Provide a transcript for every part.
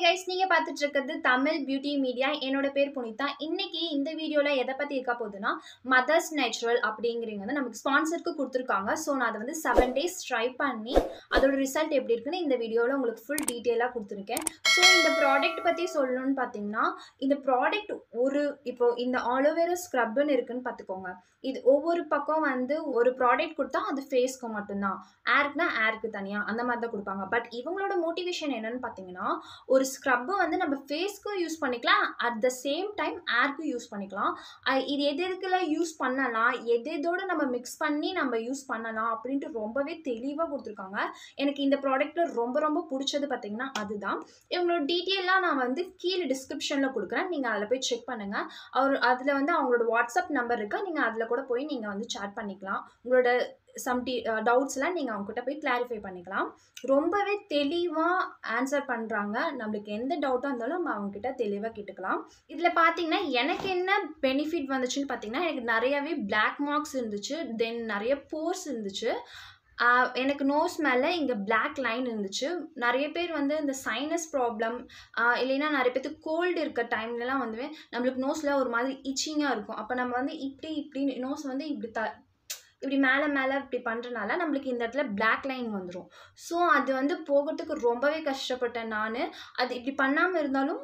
guys நீங்கள் பார்த்துட்டு இருக்கிறது தமிழ் பியூட்டி மீடியா என்னோட பேர் புனிதா இன்னைக்கு இந்த வீடியோவில் எதை பற்றி இருக்க போகுதுன்னா மதர்ஸ் நேச்சுரல் அப்படிங்கிறீங்க வந்து நமக்கு ஸ்பான்சருக்கு கொடுத்துருக்காங்க ஸோ நான் அதை வந்து செவன் டேஸ் ட்ரை பண்ணி அதோட ரிசல்ட் எப்படி இருக்குன்னு இந்த வீடியோவில் உங்களுக்கு ஃபுல் டீட்டெயிலாக கொடுத்துருக்கேன் ஸோ இந்த ப்ராடக்ட் பற்றி சொல்லணும்னு பார்த்தீங்கன்னா இந்த ப்ராடக்ட் ஒரு இப்போ இந்த ஆலோவேரா ஸ்க்ரப்னு இருக்குன்னு பார்த்துக்கோங்க இது ஒவ்வொரு பக்கம் வந்து ஒரு ப்ராடக்ட் கொடுத்தா அது ஃபேஸ்க்கு மட்டும்தான் ஏர்க்குனா ஏருக்கு தனியாக அந்த மாதிரி தான் கொடுப்பாங்க பட் இவங்களோட மோட்டிவேஷன் என்னன்னு பார்த்தீங்கன்னா ஒரு ஸ்க்ரப்பை வந்து நம்ம ஃபேஸ்க்கும் யூஸ் பண்ணிக்கலாம் அட் த சேம் டைம் ஏர்க்கும் யூஸ் பண்ணிக்கலாம் அஹ் இது எது எதுக்கெல்லாம் யூஸ் பண்ணலாம் எது எதோட நம்ம மிக்ஸ் பண்ணி நம்ம யூஸ் பண்ணலாம் அப்படின்ட்டு ரொம்பவே தெளிவாக கொடுத்துருக்காங்க எனக்கு இந்த ப்ராடக்ட்டில் ரொம்ப ரொம்ப பிடிச்சது பார்த்தீங்கன்னா அதுதான் இவங்களோட டீட்டெயிலாக நான் வந்து கீழே டிஸ்கிரிப்ஷனில் கொடுக்குறேன் நீங்கள் அதில் போய் செக் பண்ணுங்கள் அவர் அதில் வந்து அவங்களோட வாட்ஸ்அப் நம்பர் இருக்குது நீங்கள் அதில் கூட போய் நீங்கள் வந்து சேட் பண்ணிக்கலாம் உங்களோட சம் டி டவுட்ஸ்லாம் நீங்கள் அவங்ககிட்ட போய் கிளாரிஃபை பண்ணிக்கலாம் ரொம்பவே தெளிவாக ஆன்சர் பண்ணுறாங்க நம்மளுக்கு எந்த டவுட்டாக இருந்தாலும் நம்ம அவங்ககிட்ட தெளிவாக கேட்டுக்கலாம் இதில் பார்த்தீங்கன்னா எனக்கு என்ன பெனிஃபிட் வந்துச்சுன்னு பார்த்தீங்கன்னா எனக்கு நிறையவே பிளாக் மார்க்ஸ் இருந்துச்சு தென் நிறைய போர்ஸ் இருந்துச்சு ஆஹ் எனக்கு நோஸ் மேலே இங்கே பிளாக் லைன் இருந்துச்சு நிறைய பேர் வந்து இந்த சைனஸ் ப்ராப்ளம் இல்லைன்னா நிறைய பேர்த்துக்கு கோல்டு இருக்க டைம்லலாம் வந்து நம்மளுக்கு நோஸில் ஒரு மாதிரி இச்சிங்காக இருக்கும் அப்போ நம்ம வந்து இப்படி இப்படி நோஸ் வந்து இப்படி த இப்படி மேலே மேலே இப்படி பண்ணுறனால நம்மளுக்கு இந்த இடத்துல பிளாக் லைன் வந்துடும் ஸோ அது வந்து போகிறதுக்கு ரொம்பவே கஷ்டப்பட்டேன் நான் அது இப்படி பண்ணாமல் இருந்தாலும்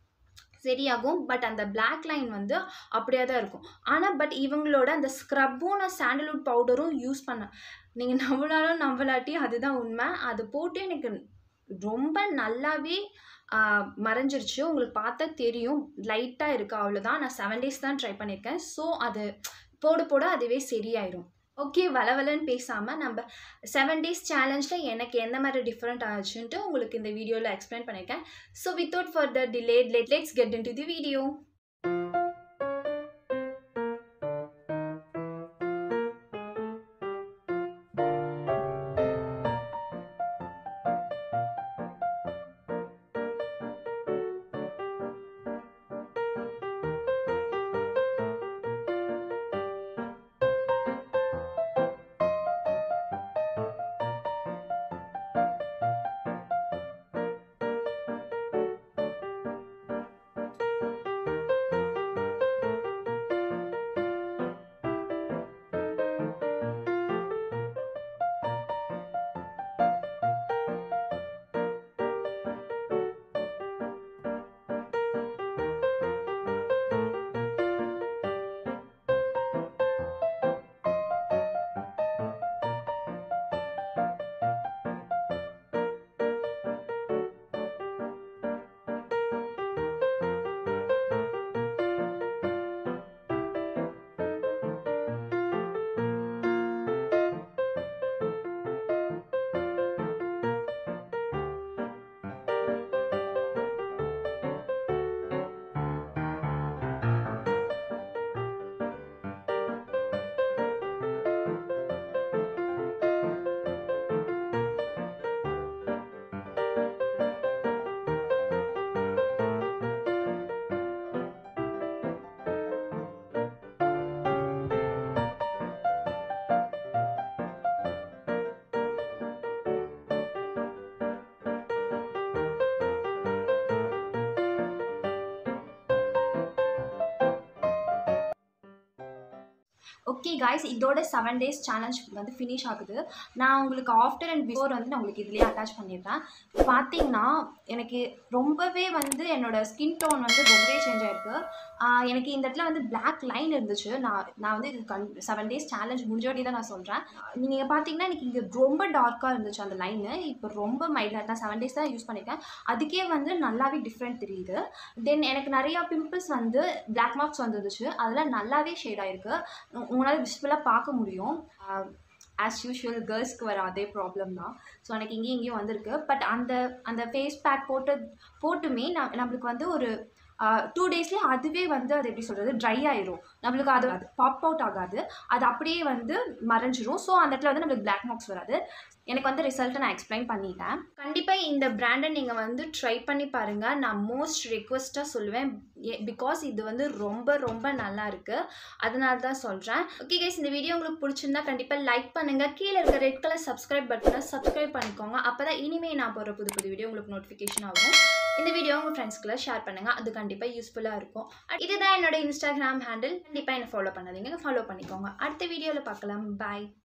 சரியாகும் பட் அந்த பிளாக் லைன் வந்து அப்படியே தான் இருக்கும் ஆனால் பட் இவங்களோட அந்த ஸ்க்ரப்பும் நான் சாண்டல்வுட் பவுடரும் யூஸ் பண்ணேன் நீங்கள் நம்பளாலும் நம்பலாட்டி அதுதான் உண்மை அது போட்டு எனக்கு ரொம்ப நல்லாவே ஆஹ், மறைஞ்சிருச்சு உங்களுக்கு பார்த்தா தெரியும் லைட்டாக இருக்குது அவ்வளோதான் நான் செவன் டேஸ் தான் ட்ரை பண்ணியிருக்கேன் ஸோ அது போட போட அதுவே சரியாயிடும் ஓகே வளவலன்னு பேசாமல் நம்ம செவன் டேஸ் சேலஞ்சில் எனக்கு எந்த மாதிரி டிஃப்ரெண்ட் ஆச்சுன்ட்டு உங்களுக்கு இந்த வீடியோவில் எக்ஸ்பிளைன் பண்ணியிருக்கேன் so without further delay let let's get into the video okay guys இதோட செவன் டேஸ் சேலஞ்ச் வந்து ஃபினிஷ் ஆகுது நான் உங்களுக்கு ஆஃப்டர் அண்ட் பிஃபோர் வந்து நான் உங்களுக்கு இதுலேயே அட்டாச் பண்ணிடுறேன் பார்த்தீங்கன்னா எனக்கு ரொம்பவே வந்து என்னோட ஸ்கின் டோன் வந்து ரொம்பவே சேஞ்ச் ஆயிருக்கு ஆஹ் எனக்கு இந்த இடத்துல வந்து பிளாக் லைன் இருந்துச்சு நான் நான் வந்து இது கண் செவன் டேஸ் சேலஞ்ச் முடிஞ்சோடி தான் நான் சொல்கிறேன் நீங்கள் பார்த்தீங்கன்னா எனக்கு இங்கே ரொம்ப டார்க்காக இருந்துச்சு அந்த லைனு இப்போ ரொம்ப மைல்டாக நான் செவன் டேஸ் தான் யூஸ் பண்ணியிருக்கேன் அதுக்கே வந்து நல்லாவே டிஃப்ரெண்ட் தெரியுது தென் எனக்கு நிறையா பிம்பிள்ஸ் வந்து பிளாக் மார்க்ஸ் வந்துருந்துச்சு அதில் நல்லாவே ஷேட் ஆயிருக்கு உ- உங்களால் விசிபிளாக பார்க்க முடியும் ஆஸ் யூஷுவல் கேர்ள்ஸ்க்கு வர அதே ப்ராப்ளம் தான் ஸோ எனக்கு இங்கேயும் இங்கேயும் வந்திருக்கு பட் அந்த அந்த ஃபேஸ் பேக் போட்டு போட்டுமே நம் நம்மளுக்கு வந்து ஒரு டூ டேஸ்லேயே அதுவே வந்து அது எப்படி சொல்கிறது ட்ரை ஆயிரும் நம்மளுக்கு அது பாப் அவுட் ஆகாது அது அப்படியே வந்து மறைஞ்சிரும் ஸோ அந்த இடத்துல வந்து நம்மளுக்கு பிளாக் மார்க்ஸ் வராது எனக்கு வந்து ரிசல்ட்டை நான் எக்ஸ்பிளைன் பண்ணிட்டேன் கண்டிப்பாக இந்த பிராண்டை நீங்கள் வந்து ட்ரை பண்ணி பாருங்கள் நான் மோஸ்ட் ரெக்வஸ்ட்டாக சொல்லுவேன் பிகாஸ் இது வந்து ரொம்ப ரொம்ப நல்லா இருக்குது அதனால தான் சொல்கிறேன் ஓகே கைஸ் இந்த வீடியோ உங்களுக்கு பிடிச்சிருந்தா கண்டிப்பாக லைக் பண்ணுங்கள் கீழே இருக்க ரெட் கலர் சப்ஸ்கிரைப் பட்டனை சப்ஸ்கிரைப் பண்ணிக்கோங்க அப்போ தான் இனிமேல் நான் போகிற புது புது வீடியோ உங்களுக்கு நோட்டிஃபிகேஷன் ஆகும் இந்த வீடியோ வீடியோ உங்கள் ஃப்ரெண்ட்ஸ்க்குலாம் ஷேர் பண்ணுங்கள் அது கண்டிப்பாக யூஸ்ஃபுல்லாக இருக்கும் இதுதான் என்னோட இன்ஸ்டாகிராம் ஹேண்டில் கண்டிப்பாக என்னை ஃபாலோ பண்ணாதீங்க ஃபாலோ பண்ணிக்கோங்க அடுத்த வீடியோவில் பார்க்கலாம் பாய்